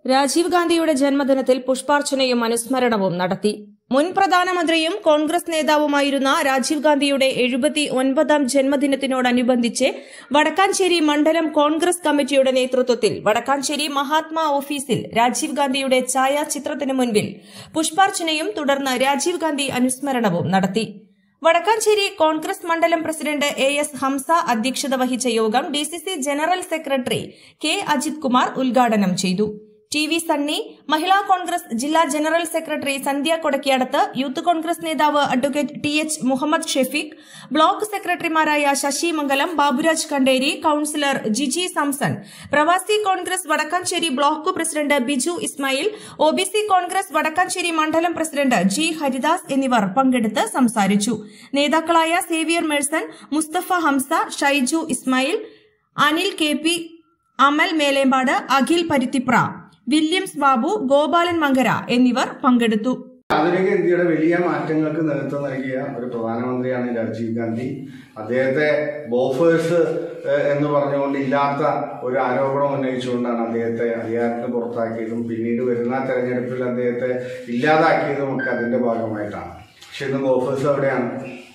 രാജീവ് ഗാന്ധിയുടെ ജന്മദിനത്തിൽ പുഷ്പാർച്ചനയും അനുസ്മരണവും നടത്തി മുൻ പ്രധാനമന്ത്രിയും കോൺഗ്രസ് നേതാവുമായിരുന്ന രാജീവ് ഗാന്ധിയുടെ എഴുപത്തി ഒൻപതാം ജന്മദിനത്തിനോടനുബന്ധിച്ച് വടക്കാഞ്ചേരി മണ്ഡലം കോൺഗ്രസ് കമ്മിറ്റിയുടെ നേതൃത്വത്തിൽ വടക്കാഞ്ചേരി മഹാത്മാ ഓഫീസിൽ രാജീവ് ഗാന്ധിയുടെ ഛായാചിത്രത്തിന് മുൻപിൽ പുഷ്പാർച്ചനയും തുടർന്ന് രാജീവ് ഗാന്ധി അനുസ്മരണവും നടത്തി വടക്കാഞ്ചേരി കോൺഗ്രസ് മണ്ഡലം പ്രസിഡന്റ് എ എസ് ഹംസ അധ്യക്ഷത വഹിച്ച യോഗം DCC general secretary K Ajith Kumar ഉദ്ഘാടനം ചെയ്തു ടി വി സണ്ണി മഹിളാ കോൺഗ്രസ് ജില്ലാ general secretary Sandhya Kodakkiyadath youth Congress നേതാവ് advocate T H Muhammad Shefeeq block സെക്രട്ടറിമാരായ Sasi Mangalam Baburaj Kanderi councillor Jiji Samson Pravasi Congress Vadakkanchery block president Biju Ismail O B C Congress Vadakkanchery മണ്ഡലം പ്രസിഡന്റ് ജി ഹരിദാസ് എന്നിവർ പങ്കെടുത്ത് സംസാരിച്ചു നേതാക്കളായ സേവിയർ മേഴ്സൺ മുസ്തഫ ഹംസ ഷൈജു ഇസ്മായിൽ അനിൽ കെ പി അമൽ മേലേമ്പാട് അഖിൽ പരുത്തിപ്ര വില്യംസ് ബാബു ഗോപാലൻ മങ്കര എന്നിവർ പങ്കെടുത്തു ആധുനിക ഇന്ത്യയുടെ വലിയ മാറ്റങ്ങൾക്ക് നേതൃത്വം നൽകിയ ഒരു പ്രധാനമന്ത്രിയാണ് രാജീവ് ഗാന്ധി അദ്ദേഹത്തെ ബോഫേഴ്സ് ഏഹ്, എന്ന് പറഞ്ഞുകൊണ്ട് ഇല്ലാത്ത ഒരു ആരോപണം ഉന്നയിച്ചുകൊണ്ടാണ് അദ്ദേഹത്തെ അധികാരത്തിന് പുറത്താക്കിയതും പിന്നീട് വരുന്ന തെരഞ്ഞെടുപ്പിൽ അദ്ദേഹത്തെ ഇല്ലാതാക്കിയതും ഒക്കെ അതിന്റെ ഭാഗമായിട്ടാണ് പക്ഷെ ഇന്ന് ബോഫേഴ്സ് എവിടെയാണ്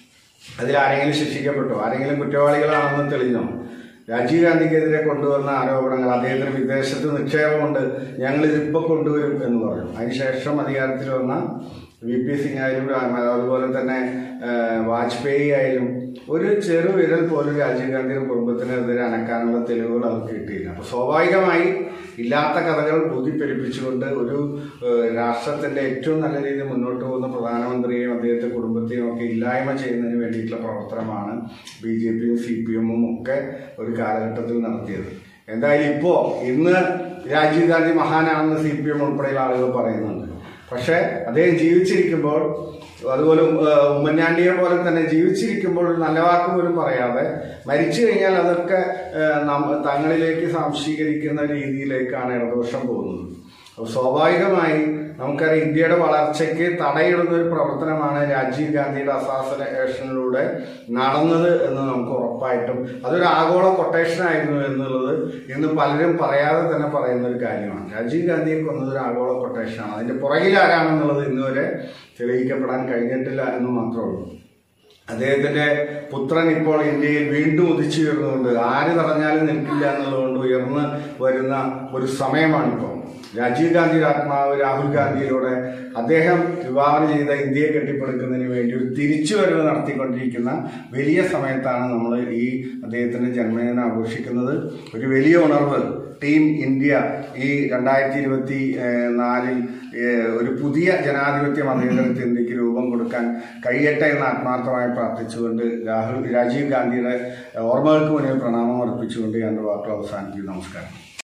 അതിൽ ആരെങ്കിലും ശിക്ഷിക്കപ്പെട്ടോ ആരെങ്കിലും കുറ്റവാളികളാണെന്ന് തെളിഞ്ഞോ രാജീവ് ഗാന്ധിക്കെതിരെ കൊണ്ടുവന്ന ആരോപണങ്ങൾ അദ്ദേഹത്തിന് വിദേശത്ത് നിക്ഷേപമുണ്ട് ഞങ്ങൾ ഇതിപ്പോ കൊണ്ടുവരും എന്ന് പറഞ്ഞു അതിനുശേഷം അധികാരത്തിൽ വന്ന വി പി സിംഗ് ആയാലും ആ, അതുപോലെ തന്നെ ആ, വാജ്പേയി ആയാലും ഒരു ചെറു വിരൽ പോലും രാജീവ് ഗാന്ധിയുടെ കുടുംബത്തിനെതിരെ അനക്കാനുള്ള തെളിവുകൾ അവർക്ക് കിട്ടിയില്ല അപ്പൊ സ്വാഭാവികമായി ഇല്ലാത്ത കഥകൾ ബോധ്യപ്പെരിപ്പിച്ചുകൊണ്ട് ഒരു ഏഹ്, രാഷ്ട്രത്തിന്റെ ഏറ്റവും നല്ല രീതിയിൽ മുന്നോട്ട് പോകുന്ന പ്രധാനമന്ത്രിയെയും അദ്ദേഹത്തെ കുടുംബത്തെയും ഒക്കെ ഇല്ലായ്മ ചെയ്യുന്നതിന് വേണ്ടിയിട്ടുള്ള പ്രവർത്തനമാണ് ബി ജെ പിയും സി പി എമ്മും ഒക്കെ ഒരു കാലഘട്ടത്തിൽ നടത്തിയത് എന്തായാലും ഇപ്പോ ഇന്ന് രാജീവ് ഗാന്ധി മഹാനാണെന്ന് സി പി എം ഉൾപ്പെടെയുള്ള ആളുകൾ പറയുന്നുണ്ട് പക്ഷെ അദ്ദേഹം ജീവിച്ചിരിക്കുമ്പോൾ അതുപോലെ ഏഹ്, ഉമ്മൻചാണ്ടിയെ പോലെ തന്നെ ജീവിച്ചിരിക്കുമ്പോൾ ഒരു നല്ല വാക്ക് പോലും പറയാതെ മരിച്ചു കഴിഞ്ഞാൽ അതൊക്കെ ഏഹ്, നമ്മ- തങ്ങളിലേക്ക് സാംശീകരിക്കുന്ന രീതിയിലേക്കാണ് ഇടതുപക്ഷം പോകുന്നത് അപ്പോൾ സ്വാഭാവികമായി നമുക്കറിയാം ഇന്ത്യയുടെ വളർച്ചയ്ക്ക് തടയിടുന്ന ഒരു പ്രവർത്തനമാണ് രാജീവ് ഗാന്ധിയുടെ അസാസിനേഷനിലൂടെ നടന്നത് എന്ന് നമുക്ക് ഉറപ്പായിട്ടും അതൊരു ആഗോള കൊട്ടേഷൻ ആയിരുന്നു എന്നുള്ളത് ഇന്ന് പലരും പറയാതെ തന്നെ പറയുന്ന ഒരു കാര്യമാണ് രാജീവ് ഗാന്ധിയെ കൊന്നത് ഒരു ആഗോള കൊട്ടേഷനാണ് അതിന്റെ പുറകിൽ ആരാണെന്നുള്ളത് ഇന്നുവരെ തെളിയിക്കപ്പെടാൻ കഴിഞ്ഞിട്ടില്ല എന്ന് മാത്രമേ ഉള്ളൂ അദ്ദേഹത്തിന്റെ പുത്രൻ ഇപ്പോൾ ഇന്ത്യയിൽ വീണ്ടും ഉദിച്ചു വരുന്നുണ്ട് ആര് തടഞ്ഞാലും നിൽക്കില്ല എന്നുള്ളതുകൊണ്ട് ഉയർന്ന് വരുന്ന ഒരു സമയമാണിപ്പോൾ രാജീവ് ഗാന്ധിയുടെ ആത്മാവ് രാഹുൽ ഗാന്ധിയിലൂടെ അദ്ദേഹം വിവാഹം ചെയ്ത ഇന്ത്യയെ കെട്ടിപ്പടുക്കുന്നതിന് വേണ്ടി ഒരു തിരിച്ചുവരവ് നടത്തിക്കൊണ്ടിരിക്കുന്ന വലിയ സമയത്താണ് നമ്മൾ ഈ അദ്ദേഹത്തിന്റെ ജന്മദിനം ആഘോഷിക്കുന്നത് ഒരു വലിയ ഉണർവ് ടീം ഇന്ത്യ ഈ രണ്ടായിരത്തി ഇരുപത്തി നാലിൽ ഏഹ്, ഒരു പുതിയ ജനാധിപത്യ മതേതരത്വ ഇന്ത്യക്ക് രൂപം കൊടുക്കാൻ കഴിയട്ടെ എന്ന് ആത്മാർത്ഥമായി പ്രാർത്ഥിച്ചുകൊണ്ട് രാഹുൽ രാജീവ് ഗാന്ധിയുടെ ഓർമ്മകൾക്ക് മുന്നിൽ പ്രണാമം അർപ്പിച്ചുകൊണ്ട് ഞാൻ വാക്കുകൾ അവസാനിക്കുന്നു നമസ്കാരം